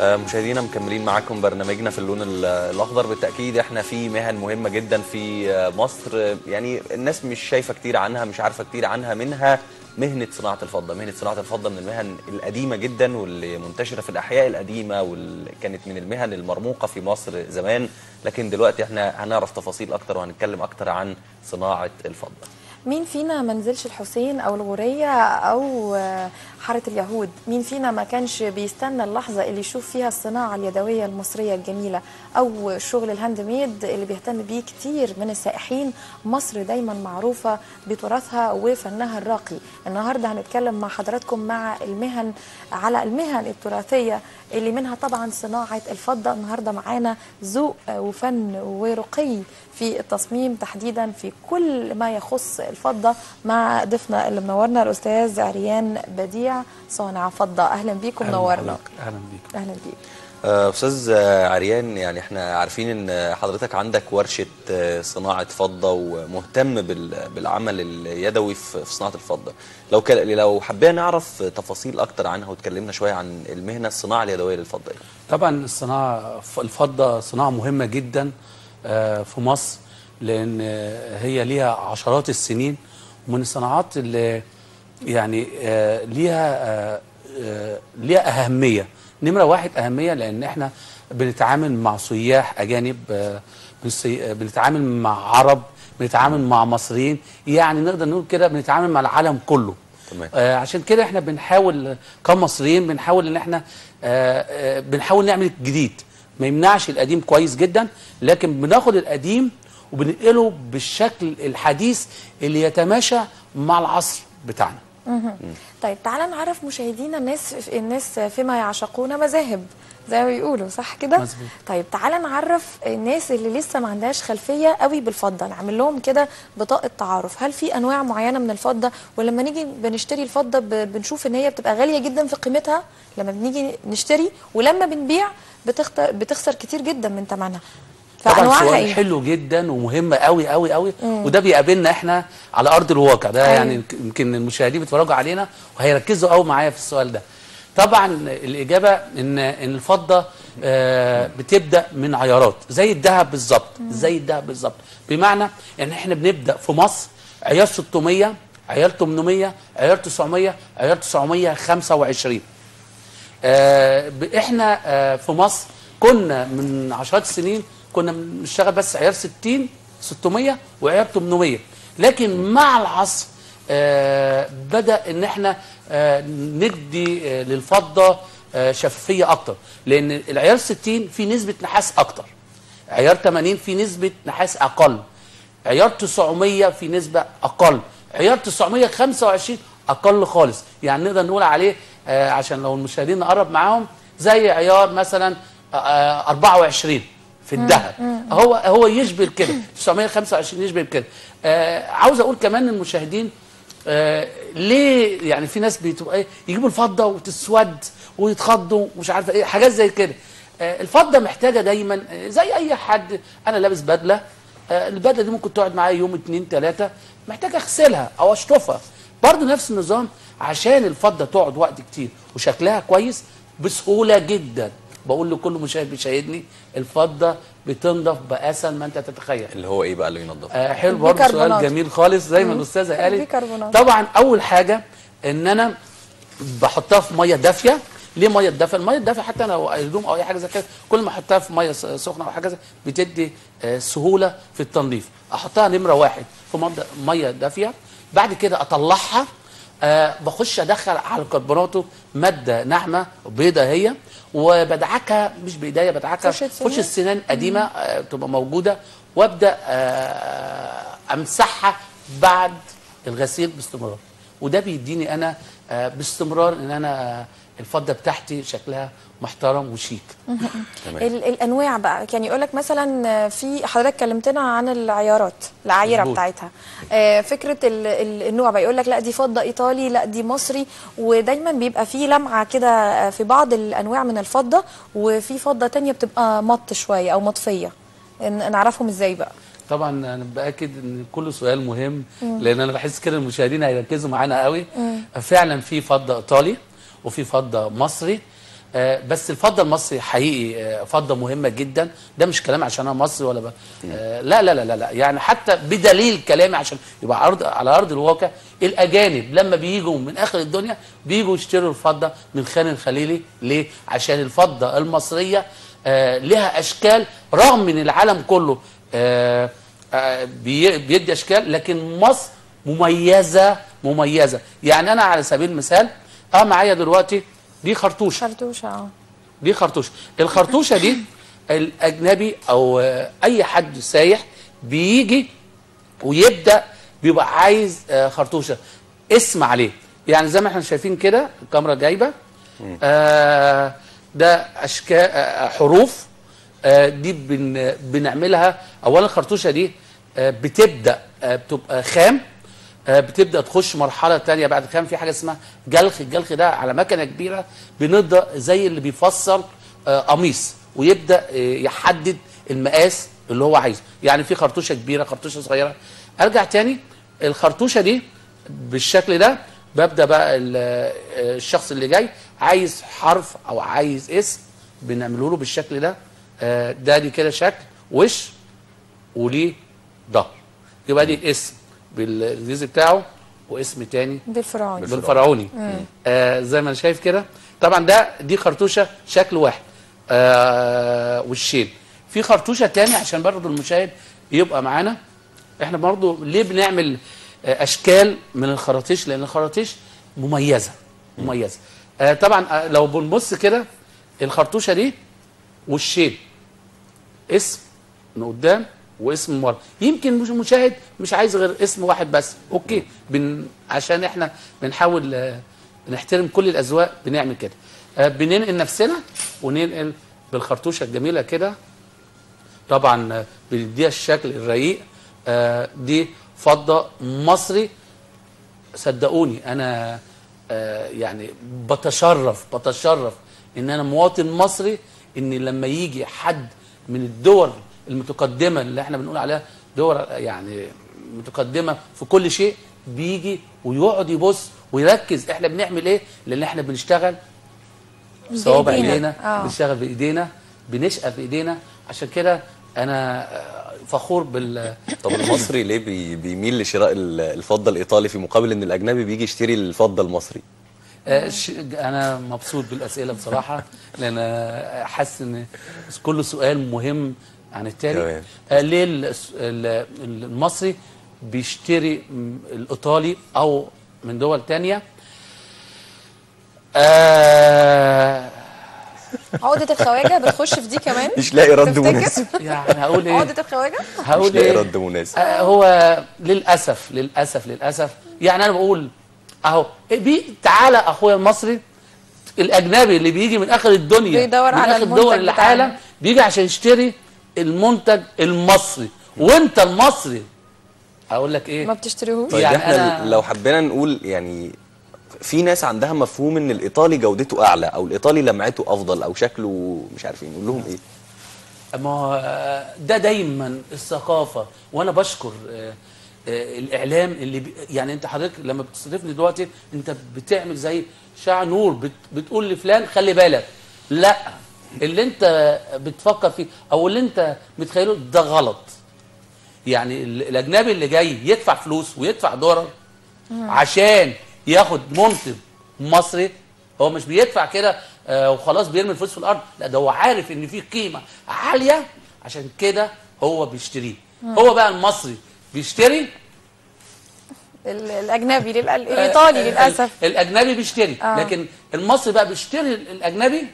آه، مشاهدينا مكملين معاكم برنامجنا في اللون ال- الاخضر بالتاكيد احنا في مهن مهمه جدا في آه، مصر آه، يعني الناس مش شايفه كتير عنها مش عارفه كتير عنها منها مهنه صناعه الفضه مهنه صناعه الفضه من المهن القديمه جدا واللي منتشره في الاحياء القديمه واللي كانت من المهن المرموقه في مصر زمان لكن دلوقتي احنا هنعرف تفاصيل اكتر وهنتكلم اكتر عن صناعه الفضه مين فينا ما نزلش الحسين او الغوريه او آه، حاره اليهود مين فينا ما كانش بيستنى اللحظه اللي يشوف فيها الصناعه اليدويه المصريه الجميله او الشغل الهاند ميد اللي بيهتم بيه كتير من السائحين مصر دايما معروفه بتراثها وفنها الراقي النهارده هنتكلم مع حضراتكم مع المهن على المهن التراثيه اللي منها طبعا صناعه الفضه النهارده معانا ذوق آه، وفن ورقي في التصميم تحديدا في كل ما يخص الفضه مع ضيفنا اللي منورنا الاستاذ عريان بديع صانع فضه اهلا بيكم أهلاً نورنا بحضرتك. اهلا بيك اهلا بيك آه، استاذ آه، عريان يعني احنا عارفين ان حضرتك عندك ورشه آه، صناعه فضه ومهتم بال- بالعمل اليدوي في في صناعه الفضه لو ك- لو حبينا نعرف تفاصيل اكتر عنها وتكلمنا شويه عن المهنه الصناعه اليدويه للفضه يعني. طبعا الصناعه ف- الفضه صناعه مهمه جدا آه، في مصر لان آه، هي ليها عشرات السنين ومن الصناعات اللي يعني آه، ليها آه، آه، ليها اهميه نمره واحد اهميه لان احنا بنتعامل مع سياح اجانب آه، بنسي- آه، بنتعامل مع عرب بنتعامل مع مصريين يعني نقدر نقول كده بنتعامل مع العالم كله تمام. آه عشان كده احنا بنحاول كمصريين بنحاول ان احنا آه آه بنحاول نعمل جديد ما يمنعش القديم كويس جدا لكن بناخد القديم وبننقله بالشكل الحديث اللي يتماشى مع العصر بتاعنا طيب تعالى نعرف مشاهدينا الناس الناس فيما يعشقون مذاهب زي ما بيقولوا صح كده مظبوط. طيب تعالى نعرف الناس اللي لسه ما عندهاش خلفيه قوي بالفضه نعمل لهم كده بطاقه تعارف هل في انواع معينه من الفضه ولما نيجي بنشتري الفضه ب- بنشوف ان هي بتبقى غاليه جدا في قيمتها لما بنيجي نشتري ولما بنبيع بتخت... بتخسر كتير جدا من ثمنها طبعا فانواعها سؤال ايه حلو جدا ومهم قوي قوي قوي وده بيقابلنا احنا على ارض الواقع ده أيوة. يعني يمكن المشاهدين بيتفرجوا علينا وهيركزوا قوي معايا في السؤال ده طبعا الاجابه ان ان الفضه آه، بتبدا من عيارات زي الذهب بالظبط زي الذهب بالظبط بمعنى ان احنا بنبدا في مصر عيار 600 عيار 800 عيار 900 عيار 925 آه، ب- احنا آه، في مصر كنا من عشرات السنين كنا بنشتغل بس عيار 60 600 وعيار 800 لكن مع العصر آه، بدا ان احنا آه، ندي آه، للفضه آه، شفافيه اكتر لان العيار 60 فيه نسبه نحاس اكتر عيار 80 فيه نسبه نحاس اقل عيار 900 في نسبة أقل عيار 925 أقل خالص يعني نقدر نقول عليه آه عشان لو المشاهدين نقرب معاهم زي عيار مثلا آه 24 في الذهب هو هو يشبه كده 925 يشبه كده آه عاوز أقول كمان للمشاهدين آه ليه يعني في ناس بتبقى ايه يجيبوا الفضه وتسود ويتخضوا ومش عارفه ايه حاجات زي كده آه الفضه محتاجه دايما آه، زي اي حد انا لابس بدله آه البدله دي ممكن تقعد معايا يوم اتنين تلاته محتاج اغسلها او اشطفها برضه نفس النظام عشان الفضه تقعد وقت كتير وشكلها كويس بسهوله جدا بقول لكل مشاهد بيشاهدني الفضه بتنضف باسهل ما انت تتخيل اللي هو ايه بقى اللي ينظف آه حلو برضه سؤال البيكربونات. جميل خالص زي ما الاستاذه قالت البيكربونات. طبعا اول حاجه ان انا بحطها في ميه دافيه ليه ميه دافيه الميه الدافيه حتى لو هدوم او اي حاجه زي كده كل ما احطها في ميه س- سخنه او حاجه زي بتدي آه سهوله في التنظيف احطها نمره واحد في مد- ميه دافيه بعد كده اطلعها آه بخش ادخل على الكربوناتو ماده ناعمه بيضه هي وبدعكها مش بايديا بدعكها فرشة سنان؟ فرشه سنان قديمه آه تبقى موجوده وابدا آه امسحها بعد الغسيل باستمرار وده بيديني انا آه باستمرار ان انا آه الفضه بتاعتي شكلها محترم وشيك تمام ال- الانواع بقى كان يقول لك مثلا في حضرتك كلمتنا عن العيارات العايره مظبوط. بتاعتها آه، فكره ال- ال- النوع بقى يقول لك لا دي فضه ايطالي لا دي مصري ودايما بيبقى في لمعه كده آه، في بعض الانواع من الفضه وفي فضه تانية بتبقى مط شويه او مطفيه ن- نعرفهم ازاي بقى طبعا انا باكد ان كل سؤال مهم لان انا بحس كده المشاهدين هيركزوا معانا قوي فعلا في فضه ايطالي وفي فضه مصري آه، بس الفضه المصري حقيقي آه، فضه مهمه جدا ده مش كلام عشان انا مصري ولا ب... آه، لا لا لا لا لا يعني حتى بدليل كلامي عشان يبقى عرض على ارض الواقع الاجانب لما بيجوا من اخر الدنيا بيجوا يشتروا الفضه من خان الخليلي ليه عشان الفضه المصريه آه، لها اشكال رغم من العالم كله آه، آه، بي- بيدي اشكال لكن مصر مميزه مميزه يعني انا على سبيل المثال اه معايا دلوقتي دي خرطوشه خرطوشه اه دي خرطوشه الخرطوشه دي الاجنبي او آه، اي حد سايح بيجي ويبدا بيبقى عايز آه، خرطوشه اسم عليه يعني زي ما احنا شايفين كده الكاميرا جايبه آه ده اشكال آه حروف آه دي بن بنعملها اولا الخرطوشه دي آه بتبدا آه بتبقى خام آه بتبدا تخش مرحله تانية بعد خام في حاجه اسمها جلخ الجلخ ده على مكنه كبيره بنبدا زي اللي بيفصل آه قميص ويبدا آه يحدد المقاس اللي هو عايزه يعني في خرطوشه كبيره خرطوشه صغيره ارجع تاني الخرطوشه دي بالشكل ده ببدا بقى ال- آه، الشخص اللي جاي عايز حرف او عايز اسم بنعمله له بالشكل ده آه، ده دي كده شكل وش وليه ظهر يبقى دي الاسم بالانجليزي بتاعه واسم تاني بالفرعوني بالفرعوني آه زي ما انا شايف كده طبعا ده دي خرطوشه شكل واحد آه وشين في خرطوشه تاني عشان برضه المشاهد يبقى معانا احنا برضه ليه بنعمل آه اشكال من الخراطيش لان الخراطيش مميزه مميزه آه طبعا آه لو بنبص كده الخرطوشه دي وشين اسم من قدام واسم من ورا يمكن مش مشاهد مش عايز غير اسم واحد بس اوكي بن عشان احنا بنحاول آه، نحترم كل الاذواق بنعمل كده آه، بننقل نفسنا وننقل بالخرطوشه الجميله كده طبعا آه، بنديها الشكل الرقيق آه، دي فضه مصري صدقوني انا آه، يعني بتشرف بتشرف ان انا مواطن مصري ان لما يجي حد من الدول المتقدمه اللي احنا بنقول عليها دول يعني متقدمه في كل شيء بيجي ويقعد يبص ويركز احنا بنعمل ايه لان احنا بنشتغل صوابع بإيدينا. ايدينا آه. بنشتغل بايدينا بنشقى بايدينا عشان كده انا آه، فخور بال طب المصري ليه بي بيميل لشراء ال- الفضه الايطالي في مقابل ان الاجنبي بيجي يشتري الفضه المصري آه، ش- انا مبسوط بالاسئله بصراحه لان آه، حاسس ان كل سؤال مهم عن التاني تمام. آه، ليه الس- ال- المصري بيشتري م- الايطالي او من دول تانية آه عقدة الخواجة بتخش في دي كمان مش لاقي رد تفتكر؟ مناسب يعني هقول ايه عقدة الخواجة مش هقول لاقي ايه رد مناسب آه، هو للاسف للاسف للاسف يعني انا بقول اهو بي تعالى اخويا المصري الاجنبي اللي بيجي من اخر الدنيا بيدور من على اخر المنتج دول العالم بتاعنا. بيجي عشان يشتري المنتج المصري وانت المصري اقول لك ايه ما بتشتريهوش طيب يعني احنا أنا- لو حبينا نقول يعني في ناس عندها مفهوم ان الايطالي جودته اعلى او الايطالي لمعته افضل او شكله مش عارفين نقول لهم ايه ما هو آه، ده دايما الثقافه وانا بشكر آه، آه، الاعلام اللي بي يعني انت حضرتك لما بتستضيفني دلوقتي انت بتعمل زي شع نور بت بتقول لفلان خلي بالك لا اللي انت بتفكر فيه او اللي انت متخيله ده غلط يعني ال- الاجنبي اللي جاي يدفع فلوس ويدفع دولار عشان ياخد منتج مصري هو مش بيدفع كده آه، وخلاص بيرمي الفلوس في الارض لا ده هو عارف ان في قيمه عاليه عشان كده هو بيشتريه هو بقى المصري بيشتري ال- الاجنبي للأ- الايطالي آه، للاسف ال- الاجنبي بيشتري آه. لكن المصري بقى بيشتري الاجنبي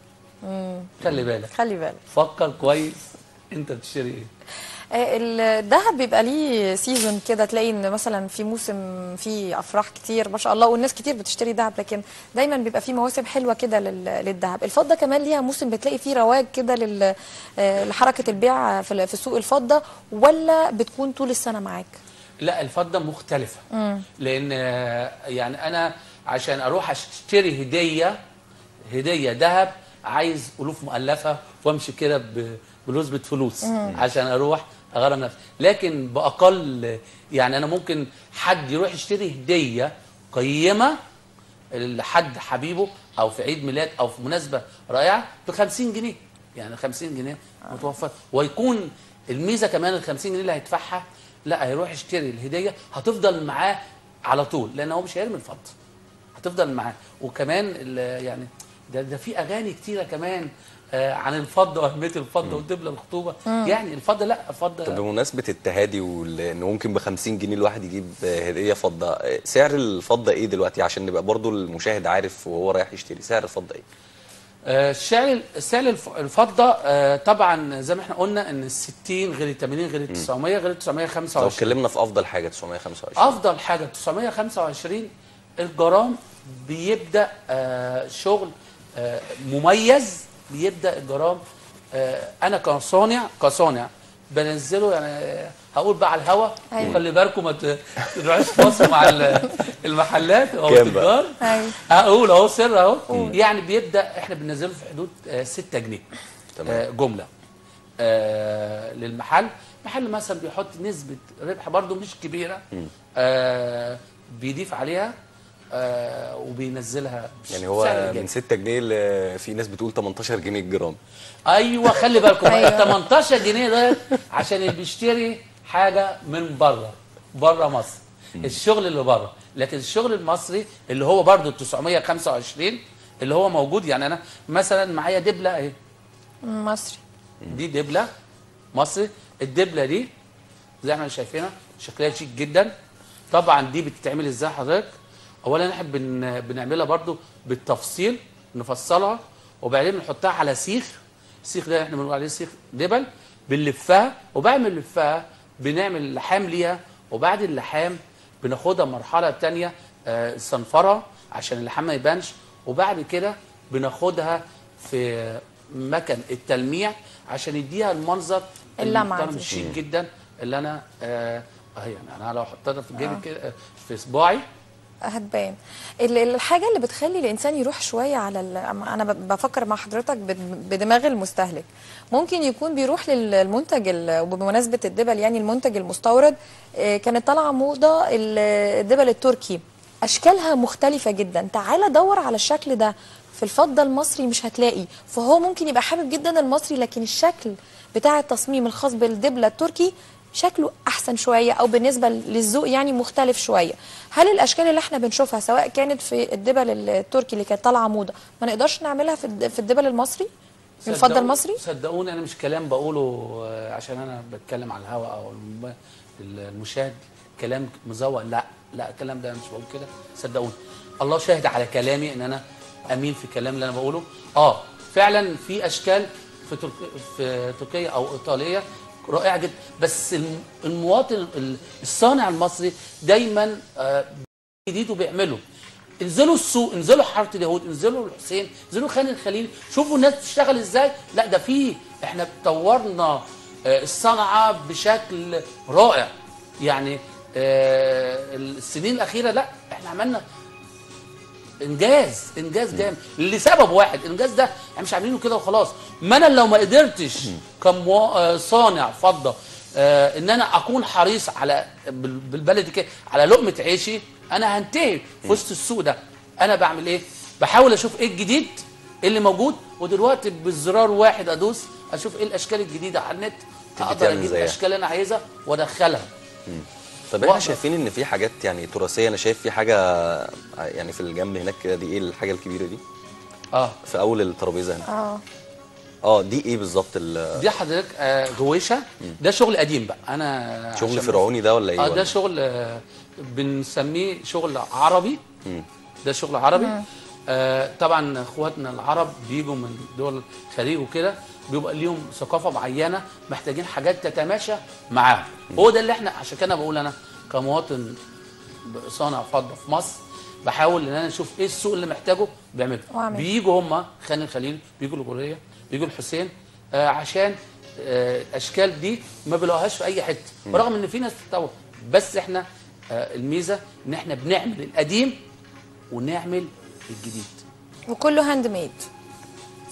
خلي بالك خلي بالك فكر كويس انت بتشتري ايه آه، الذهب بيبقى ليه سيزون كده تلاقي ان مثلا في موسم فيه افراح كتير ما شاء الله والناس كتير بتشتري ذهب لكن دايما بيبقى فيه مواسم حلوه كده لل- للذهب الفضه كمان ليها موسم بتلاقي فيه رواج كده لل- آه، لحركه البيع في في سوق الفضه ولا بتكون طول السنه معاك لا الفضه مختلفه لان آه، يعني انا عشان اروح اشتري هديه هديه ذهب عايز الوف مؤلفه وامشي كده ب- بنسبه فلوس عشان اروح اغرم نفسي لكن باقل يعني انا ممكن حد يروح يشتري هديه قيمه لحد حبيبه او في عيد ميلاد او في مناسبه رائعه ب 50 جنيه يعني 50 جنيه متوفر ويكون الميزه كمان ال 50 جنيه اللي هيدفعها لا هيروح يشتري الهديه هتفضل معاه على طول لان هو مش هيرمي الفضه هتفضل معاه وكمان ال- يعني ده ده في اغاني كتيره كمان آه، عن الفضه واهميه الفضه والدبله الخطوبه يعني الفضه لا الفضه طب بمناسبة التهادي وان ممكن ب 50 جنيه الواحد يجيب هدية فضة سعر الفضة ايه دلوقتي عشان نبقى برضو المشاهد عارف وهو رايح يشتري سعر الفضة ايه؟ آه، سعر سعر الف- الفضه آه، طبعا زي ما احنا قلنا ان ال 60 غير ال 80 غير ال 900 غير ال لو 925 اتكلمنا في افضل حاجة 925 افضل حاجه 925 الجرام بيبدا آه شغل آه مميز بيبدا الجرام آه انا كصانع كصانع بنزله يعني آه، هقول بقى على الهوا أيوة. وخلي بالكم ما ت- تروحوش في مصر مع ال- المحلات او كام بقى؟ التجار أيوة. هقول اهو سر اهو يعني بيبدا احنا بننزله في حدود 6 جنيه تمام. آه جمله آه للمحل محل مثلا بيحط نسبة ربح برضو مش كبيرة آه بيضيف عليها آه وبينزلها يعني هو بسعر من جيد. 6 جنيه ل- في ناس بتقول 18 جنيه الجرام ايوه خلي بالكم أيوة. ال 18 جنيه ده عشان اللي بيشتري حاجه من بره بره مصر الشغل اللي بره لكن الشغل المصري اللي هو برضو 925 اللي هو موجود يعني انا مثلا معايا دبله اهي مصري دي دبله مصري الدبله دي زي ما احنا شايفينها شكلها شيك جدا طبعا دي بتتعمل ازاي حضرتك اولا احنا بن... بنعملها برضو بالتفصيل نفصلها وبعدين بنحطها على سيخ السيخ ده احنا بنقول عليه سيخ دبل بنلفها وبعد ما نلفها بنعمل لحام ليها وبعد اللحام بناخدها مرحله تانية آه، صنفرها عشان اللحام ما يبانش وبعد كده بناخدها في مكن التلميع عشان يديها المنظر اللمعة المحترم دي. الشيك جدا اللي انا آه آه يعني انا لو حطيتها في جيبي كده آه، في صباعي هتبان ال- ال- الحاجه اللي بتخلي الانسان يروح شويه على ال- انا ب- بفكر مع حضرتك بد- بدماغ المستهلك ممكن يكون بيروح للمنتج ال- وبمناسبه الدبل يعني المنتج المستورد آه، كانت طالعه موضه ال- الدبل التركي اشكالها مختلفه جدا تعال دور على الشكل ده في الفضه المصري مش هتلاقي فهو ممكن يبقى حابب جدا المصري لكن الشكل بتاع التصميم الخاص بالدبله التركي شكله احسن شويه او بالنسبه للذوق يعني مختلف شويه هل الاشكال اللي احنا بنشوفها سواء كانت في الدبل التركي اللي كانت طالعه موضه ما نقدرش نعملها في الد- في الدبل المصري الفضه صدقوني- المصري صدقوني انا مش كلام بقوله آه، عشان انا بتكلم على الهواء او الم- المشاهد كلام مزوق لا لا الكلام ده أنا مش بقول كده صدقوني الله شاهد على كلامي ان انا امين في الكلام اللي انا بقوله اه فعلا في اشكال في ترك... في تركيا او ايطاليه رائعه جدا بس الم- المواطن ال- الصانع المصري دايما آه، جديد وبيعمله انزلوا السوق انزلوا حاره اليهود انزلوا الحسين انزلوا خان الخليل شوفوا الناس بتشتغل ازاي لا ده في احنا طورنا آه، الصنعه بشكل رائع يعني آه، السنين الاخيره لا احنا عملنا انجاز انجاز جامد لسبب واحد الانجاز ده احنا مش عاملينه كده وخلاص ما انا لو ما قدرتش كصانع فضه آه، ان انا اكون حريص على بال- بالبلدي كده على لقمه عيشي انا هنتهي في وسط السوق ده انا بعمل ايه بحاول اشوف ايه الجديد اللي موجود ودلوقتي بزرار واحد ادوس اشوف ايه الاشكال الجديده على النت اقدر تعمل اجيب زيها. الاشكال اللي انا عايزها وادخلها طب احنا واحدة. شايفين ان في حاجات يعني تراثيه انا شايف في حاجه يعني في الجنب هناك كده دي ايه الحاجه الكبيره دي اه في اول الترابيزه هنا اه اه دي ايه بالظبط ال- دي حضرتك آه، جويشه ده شغل قديم بقى انا شغل عشان فرعوني ده ولا ايه اه ولا؟ ده شغل آه، بنسميه شغل عربي ده شغل عربي آه طبعا اخواتنا العرب بيجوا من دول الخليج وكده بيبقى ليهم ثقافه معينه محتاجين حاجات تتماشى معاهم هو ده اللي احنا عشان كده بقول انا كمواطن صانع فضه في مصر بحاول ان انا اشوف ايه السوق اللي محتاجه بعمله وأعمل. بيجوا هم خان الخليل بيجوا الغوريه بيجوا الحسين آه عشان آه الاشكال دي ما بيلاقوهاش في اي حته برغم ان في ناس بتطور بس احنا آه الميزه ان احنا بنعمل القديم ونعمل الجديد وكله هاند ميد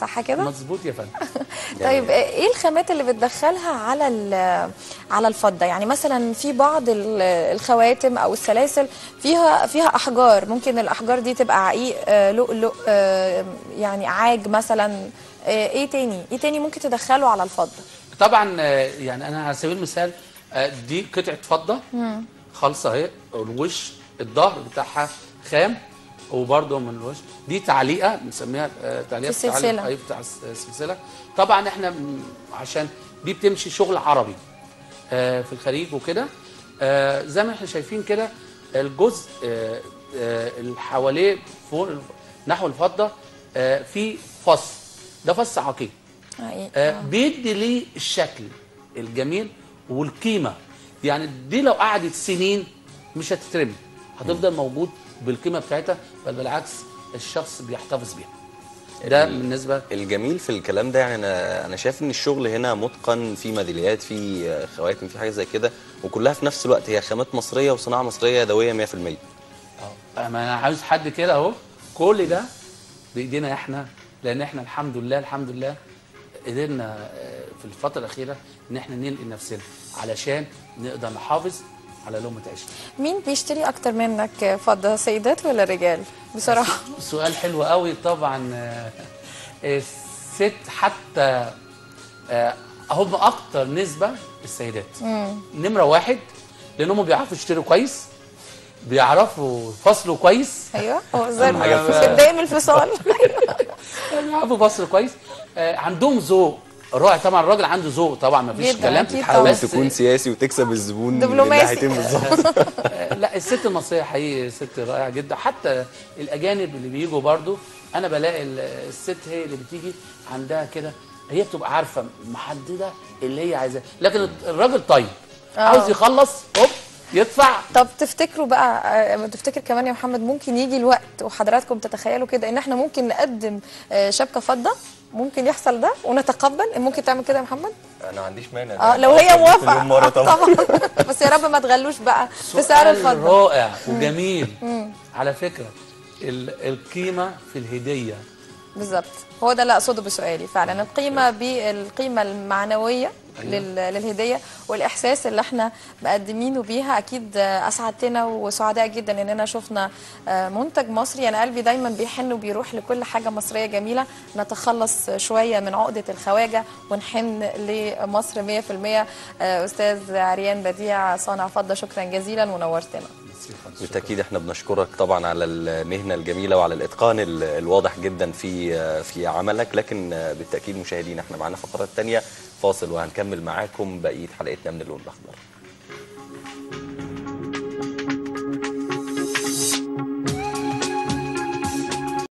صح كده مظبوط يا فندم طيب ايه الخامات اللي بتدخلها على ال- على الفضه يعني مثلا في بعض ال- الخواتم او السلاسل فيها فيها احجار ممكن الاحجار دي تبقى عقيق آه، لؤلؤ آه، يعني عاج مثلا آه، ايه تاني ايه تاني ممكن تدخله على الفضه طبعا آه، يعني انا على سبيل المثال آه، دي قطعه فضه خالصه اهي الوش الظهر بتاعها خام وبرده من الوش دي تعليقه بنسميها آه، تعليقه في بتاع- السلسلة. أيوة، بتاع الس- السلسله طبعا احنا م- عشان دي بتمشي شغل عربي آه، في الخليج وكده آه، زي ما احنا شايفين كده الجزء آه، آه، اللي حواليه فوق الف- نحو الفضه آه، في فص ده فص عقيق عقيق. آه، بيدي ليه الشكل الجميل والقيمه يعني دي لو قعدت سنين مش هتترمي هتفضل موجود بالقيمه بتاعتها بل بالعكس الشخص بيحتفظ بيها ده بالنسبه الجميل في الكلام ده يعني انا انا شايف ان الشغل هنا متقن في ميداليات في آه، خواتم في حاجه زي كده وكلها في نفس الوقت هي خامات مصريه وصناعه مصريه يدويه 100% اه ما انا عاوز حد كده اهو كل ده بايدينا احنا لان احنا الحمد لله الحمد لله قدرنا آه، في الفتره الاخيره ان احنا ننقل نفسنا علشان نقدر نحافظ على لقمه عيشنا مين بيشتري اكتر منك فضه سيدات ولا رجال بصراحه سؤال حلو قوي طبعا آه، الست حتى آه، هم اكتر نسبه السيدات نمره واحد لانهم بيعرفوا يشتروا كويس بيعرفوا يفصلوا كويس ايوه هو زي أهم حاجة في الفصال. بدايه من الفصال بيعرفوا يفصلوا كويس آه، عندهم ذوق رائع طبعا الراجل عنده ذوق طبعا ما فيش جداً، كلام أكيد حاول طبعاً. بس تكون سياسي وتكسب الزبون من دبلوماسي. الناحيتين بالظبط آه، لا الست المصريه حقيقي ست رائعه جدا حتى الاجانب اللي بيجوا برضو انا بلاقي ال- الست هي اللي بتيجي عندها كده هي بتبقى عارفه محدده اللي هي عايزاه لكن الراجل طيب آه. عاوز يخلص هوب يدفع طب تفتكروا بقى آه، تفتكر كمان يا محمد ممكن يجي الوقت وحضراتكم تتخيلوا كده ان احنا ممكن نقدم آه، شبكه فضه ممكن يحصل ده ونتقبل ممكن تعمل كده يا محمد انا ما عنديش مانع اه لو هي موافقه مليون مره آه، طبعا بس يا رب ما تغلوش بقى في سعر سؤال الفضه رائع وجميل على فكره ال- القيمه في الهديه بالظبط هو ده اللي اقصده بسؤالي فعلا القيمه بالقيمه المعنويه لل- للهديه والاحساس اللي احنا مقدمينه بيها اكيد آه، اسعدتنا وسعداء جدا اننا شفنا آه، منتج مصري انا قلبي دايما بيحن وبيروح لكل حاجه مصريه جميله نتخلص شويه من عقده الخواجه ونحن لمصر 100% آه، استاذ عريان بديع صانع فضه شكرا جزيلا ونورتنا بالتاكيد احنا بنشكرك طبعا على المهنه الجميله وعلى الاتقان ال- الواضح جدا في في عملك لكن بالتاكيد مشاهدينا احنا معانا فقرات تانية فاصل وهنكمل معاكم بقيه حلقتنا من اللون الاخضر